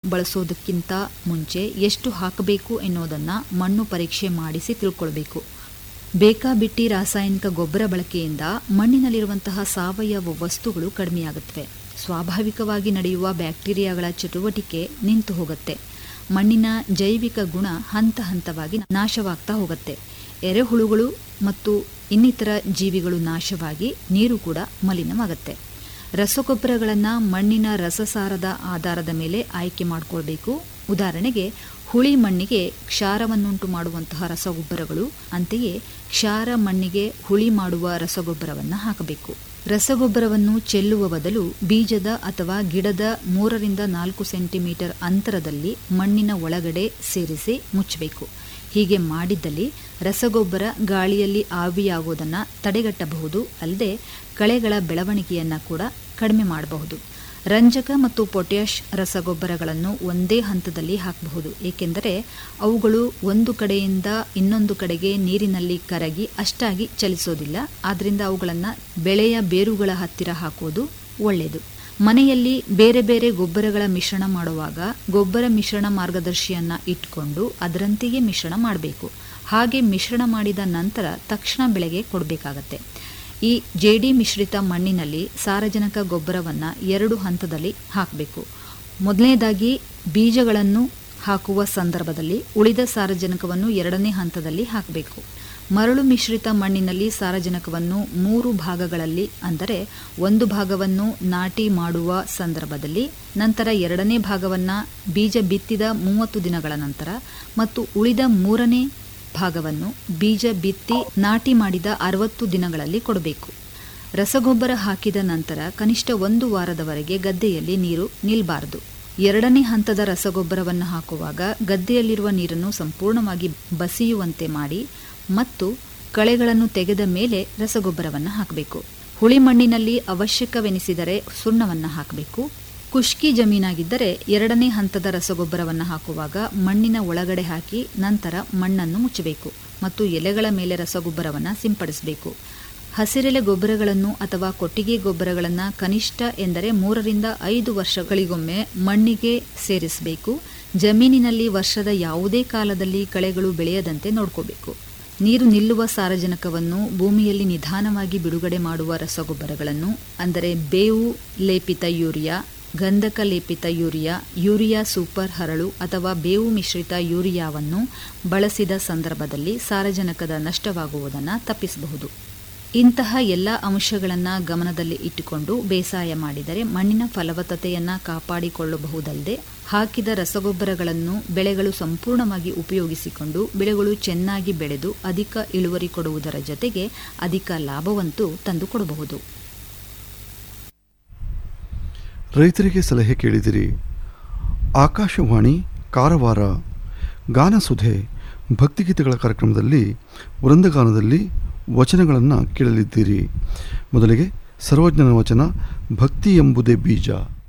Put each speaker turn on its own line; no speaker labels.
ಬಳಸೋದಕ್ಕಿಂತ ಮುಂಚೆ ಎಷ್ಟು ಹಾಕಬೇಕು ಎನ್ನುವುದನ್ನು ಮಣ್ಣು ಪರೀಕ್ಷೆ ಮಾಡಿಸಿ ತಿಳ್ಕೊಳ್ಬೇಕು ಬೇಕಾಬಿಟ್ಟಿ ರಾಸಾಯನಿಕ ಗೊಬ್ಬರ ಬಳಕೆಯಿಂದ ಮಣ್ಣಿನಲ್ಲಿರುವಂತಹ ಸಾವಯವ ವಸ್ತುಗಳು ಕಡಿಮೆಯಾಗುತ್ತವೆ ಸ್ವಾಭಾವಿಕವಾಗಿ ನಡೆಯುವ ಬ್ಯಾಕ್ಟೀರಿಯಾಗಳ ಚಟುವಟಿಕೆ ನಿಂತು ಹೋಗುತ್ತೆ ಮಣ್ಣಿನ ಜೈವಿಕ ಗುಣ ಹಂತ ಹಂತವಾಗಿ ನಾಶವಾಗ್ತಾ ಹೋಗುತ್ತೆ ಎರೆಹುಳುಗಳು ಮತ್ತು ಇನ್ನಿತರ ಜೀವಿಗಳು ನಾಶವಾಗಿ ನೀರು ಕೂಡ ಮಲಿನವಾಗುತ್ತೆ ರಸಗೊಬ್ಬರಗಳನ್ನು ಮಣ್ಣಿನ ರಸಸಾರದ ಆಧಾರದ ಮೇಲೆ ಆಯ್ಕೆ ಮಾಡಿಕೊಳ್ಬೇಕು ಉದಾಹರಣೆಗೆ ಹುಳಿ ಮಣ್ಣಿಗೆ ಕ್ಷಾರವನ್ನುಂಟು ಮಾಡುವಂತಹ ರಸಗೊಬ್ಬರಗಳು ಅಂತೆಯೇ ಕ್ಷಾರ ಮಣ್ಣಿಗೆ ಹುಳಿ ಮಾಡುವ ರಸಗೊಬ್ಬರವನ್ನು ಹಾಕಬೇಕು ರಸಗೊಬ್ಬರವನ್ನು ಚೆಲ್ಲುವ ಬದಲು ಬೀಜದ ಅಥವಾ ಗಿಡದ ಮೂರರಿಂದ ನಾಲ್ಕು ಸೆಂಟಿಮೀಟರ್ ಅಂತರದಲ್ಲಿ ಮಣ್ಣಿನ ಒಳಗಡೆ ಸೇರಿಸಿ ಮುಚ್ಚಬೇಕು ಹೀಗೆ ಮಾಡಿದ್ದಲ್ಲಿ ರಸಗೊಬ್ಬರ ಗಾಳಿಯಲ್ಲಿ ಆವಿಯಾಗುವುದನ್ನು ತಡೆಗಟ್ಟಬಹುದು ಅಲ್ಲದೆ ಕಳೆಗಳ ಬೆಳವಣಿಗೆಯನ್ನು ಕೂಡ ಕಡಿಮೆ ಮಾಡಬಹುದು ರಂಜಕ ಮತ್ತು ಪೊಟ್ಯಾಷ್ ರಸಗೊಬ್ಬರಗಳನ್ನು ಒಂದೇ ಹಂತದಲ್ಲಿ ಹಾಕಬಹುದು ಏಕೆಂದರೆ ಅವುಗಳು ಒಂದು ಕಡೆಯಿಂದ ಇನ್ನೊಂದು ಕಡೆಗೆ ನೀರಿನಲ್ಲಿ ಕರಗಿ ಅಷ್ಟಾಗಿ ಚಲಿಸೋದಿಲ್ಲ ಆದ್ದರಿಂದ ಅವುಗಳನ್ನು ಬೆಳೆಯ ಬೇರುಗಳ ಹತ್ತಿರ ಹಾಕುವುದು ಒಳ್ಳೆಯದು ಮನೆಯಲ್ಲಿ ಬೇರೆ ಬೇರೆ ಗೊಬ್ಬರಗಳ ಮಿಶ್ರಣ ಮಾಡುವಾಗ ಗೊಬ್ಬರ ಮಿಶ್ರಣ ಮಾರ್ಗದರ್ಶಿಯನ್ನ ಇಟ್ಕೊಂಡು ಅದರಂತೆಯೇ ಮಿಶ್ರಣ ಮಾಡಬೇಕು ಹಾಗೆ ಮಿಶ್ರಣ ಮಾಡಿದ ನಂತರ ತಕ್ಷಣ ಬೆಳೆಗೆ ಕೊಡಬೇಕಾಗತ್ತೆ ಈ ಜೇಡಿ ಮಿಶ್ರಿತ ಮಣ್ಣಿನಲ್ಲಿ ಸಾರಜನಕ ಗೊಬ್ಬರವನ್ನು ಎರಡು ಹಂತದಲ್ಲಿ ಹಾಕಬೇಕು ಮೊದಲನೇದಾಗಿ ಬೀಜಗಳನ್ನು ಹಾಕುವ ಸಂದರ್ಭದಲ್ಲಿ ಉಳಿದ ಸಾರಜನಕವನ್ನು ಎರಡನೇ ಹಂತದಲ್ಲಿ ಹಾಕಬೇಕು ಮರಳು ಮಿಶ್ರಿತ ಮಣ್ಣಿನಲ್ಲಿ ಸಾರಜನಕವನ್ನು ಮೂರು ಭಾಗಗಳಲ್ಲಿ ಅಂದರೆ ಒಂದು ಭಾಗವನ್ನು ನಾಟಿ ಮಾಡುವ ಸಂದರ್ಭದಲ್ಲಿ ನಂತರ ಎರಡನೇ ಭಾಗವನ್ನು ಬೀಜ ಬಿತ್ತಿದ ಮೂವತ್ತು ದಿನಗಳ ನಂತರ ಮತ್ತು ಉಳಿದ ಮೂರನೇ ಭಾಗವನ್ನು ಬೀಜ ಬಿತ್ತಿ ನಾಟಿ ಮಾಡಿದ ಅರವತ್ತು ದಿನಗಳಲ್ಲಿ ಕೊಡಬೇಕು ರಸಗೊಬ್ಬರ ಹಾಕಿದ ನಂತರ ಕನಿಷ್ಠ ಒಂದು ವಾರದವರೆಗೆ ಗದ್ದೆಯಲ್ಲಿ ನೀರು ನಿಲ್ಬಾರದು ಎರಡನೇ ಹಂತದ ರಸಗೊಬ್ಬರವನ್ನು ಹಾಕುವಾಗ ಗದ್ದೆಯಲ್ಲಿರುವ ನೀರನ್ನು ಸಂಪೂರ್ಣವಾಗಿ ಬಸಿಯುವಂತೆ ಮಾಡಿ ಮತ್ತು ಕಳೆಗಳನ್ನು ತೆಗೆದ ಮೇಲೆ ರಸಗೊಬ್ಬರವನ್ನು ಹಾಕಬೇಕು ಹುಳಿ ಮಣ್ಣಿನಲ್ಲಿ ಅವಶ್ಯಕವೆನಿಸಿದರೆ ಸುಣ್ಣವನ್ನು ಹಾಕಬೇಕು ಕುಷ್ಕಿ ಜಮೀನಾಗಿದ್ದರೆ ಎರಡನೇ ಹಂತದ ರಸಗೊಬ್ಬರವನ್ನು ಹಾಕುವಾಗ ಮಣ್ಣಿನ ಒಳಗಡೆ ಹಾಕಿ ನಂತರ ಮಣ್ಣನ್ನು ಮುಚ್ಚಬೇಕು ಮತ್ತು ಎಲೆಗಳ ಮೇಲೆ ರಸಗೊಬ್ಬರವನ್ನು ಸಿಂಪಡಿಸಬೇಕು ಹಸಿರೆಲೆ ಗೊಬ್ಬರಗಳನ್ನು ಅಥವಾ ಕೊಟ್ಟಿಗೆ ಗೊಬ್ಬರಗಳನ್ನು ಕನಿಷ್ಠ ಎಂದರೆ ಮೂರರಿಂದ ಐದು ವರ್ಷಗಳಿಗೊಮ್ಮೆ ಮಣ್ಣಿಗೆ ಸೇರಿಸಬೇಕು ಜಮೀನಿನಲ್ಲಿ ವರ್ಷದ ಯಾವುದೇ ಕಾಲದಲ್ಲಿ ಕಳೆಗಳು ಬೆಳೆಯದಂತೆ ನೋಡ್ಕೋಬೇಕು ನೀರು ನಿಲ್ಲುವ ಸಾರಜನಕವನ್ನು ಭೂಮಿಯಲ್ಲಿ ನಿಧಾನವಾಗಿ ಬಿಡುಗಡೆ ಮಾಡುವ ರಸಗೊಬ್ಬರಗಳನ್ನು ಅಂದರೆ ಬೇವು ಲೇಪಿತ ಯೂರಿಯಾ ಗಂಧಕ ಲೇಪಿತ ಯೂರಿಯಾ ಯೂರಿಯಾ ಸೂಪರ್ ಹರಳು ಅಥವಾ ಬೇವು ಮಿಶ್ರಿತ ಯೂರಿಯಾವನ್ನು ಬಳಸಿದ ಸಂದರ್ಭದಲ್ಲಿ ಸಾರಜನಕದ ನಷ್ಟವಾಗುವುದನ್ನು ತಪ್ಪಿಸಬಹುದು ಇಂತಹ ಎಲ್ಲ ಅಂಶಗಳನ್ನು ಗಮನದಲ್ಲಿ ಇಟ್ಟುಕೊಂಡು ಬೇಸಾಯ ಮಾಡಿದರೆ ಮಣ್ಣಿನ ಫಲವತ್ತತೆಯನ್ನು ಕಾಪಾಡಿಕೊಳ್ಳಬಹುದಲ್ಲದೆ ಹಾಕಿದ ರಸಗೊಬ್ಬರಗಳನ್ನು ಬೆಳೆಗಳು ಸಂಪೂರ್ಣವಾಗಿ ಉಪಯೋಗಿಸಿಕೊಂಡು ಬೆಳೆಗಳು ಚೆನ್ನಾಗಿ ಬೆಳೆದು ಅಧಿಕ ಇಳುವರಿ ಕೊಡುವುದರ ಜೊತೆಗೆ ಅಧಿಕ ಲಾಭವಂತೂ ತಂದುಕೊಡಬಹುದು
ರೈತರಿಗೆ ಸಲಹೆ ಕೇಳಿದಿರಿ ಆಕಾಶವಾಣಿ ಕಾರವಾರ ಗಾನಸುಧೆ ಭಕ್ತಿಗೀತೆಗಳ ಕಾರ್ಯಕ್ರಮದಲ್ಲಿ ವೃಂದಗಾನದಲ್ಲಿ ವಚನಗಳನ್ನು ಕೇಳಲಿದ್ದೀರಿ ಮೊದಲಿಗೆ ಸರ್ವಜ್ಞನ ವಚನ ಭಕ್ತಿ ಎಂಬುದೇ ಬೀಜ